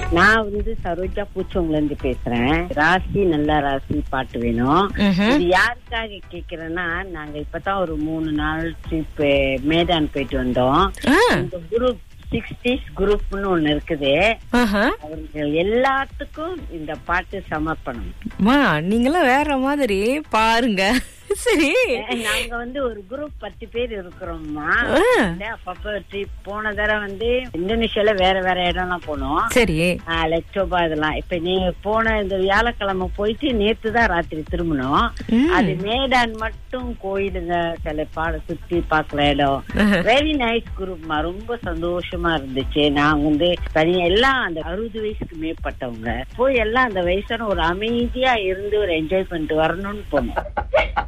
நான் வந்து சரோஜா பூச்சவங்கல இருந்து பேசுறேன் ராசி நல்ல ராசி பாட்டு வேணும் ம்ஹும். இது யாருக்காக கேக்குறேன்னா நாங்க இப்பதான் ஒரு மூணு நாள் ட்ரிப் மேடான் போயிட்டு வந்தோம் ஆ, இந்த குரூப் சிக்ஸ்டீஸ் குரூப்னு ஒண்ணு இருக்குது ஆஹா. அவர்கள் எல்லாத்துக்கும் இந்த பாட்டு சமர்ப்பணம் அம்மா நீங்களும் வேற மாதிரி பாருங்க சரி நாங்க வந்து ஒரு குரூப் பத்து பேர் இருக்கிறோம்மா ஆ. வந்து அப்பப்ப ட்ரிப் போன தடவை வந்து இந்தோனேஷியால வேற வேற இடம்லாம் போனோம் சரி ஆஹ் லெக்சோபா இதெல்லாம் இப்ப நீ போன இந்த வியாழக்கிழமை போயிட்டு நேத்து தான் ராத்திரி திரும்பணும் ம். அது மேடான் மட்டும் கோயிலுங்க சில பாட சுத்தி பாக்குற இடம் ஆஹா. வெரி நைஸ் குரூப்மா ரொம்ப சந்தோஷமா இருந்துச்சு நான் வந்து தனியா எல்லாம் அந்த அறுபது வயசுக்கு மேற்பட்டவங்க போய் எல்லாம் அந்த வயசான ஒரு அமைதியா இருந்து ஒரு என்ஜாய் பண்ணிட்டு வரணும்னு போனோம்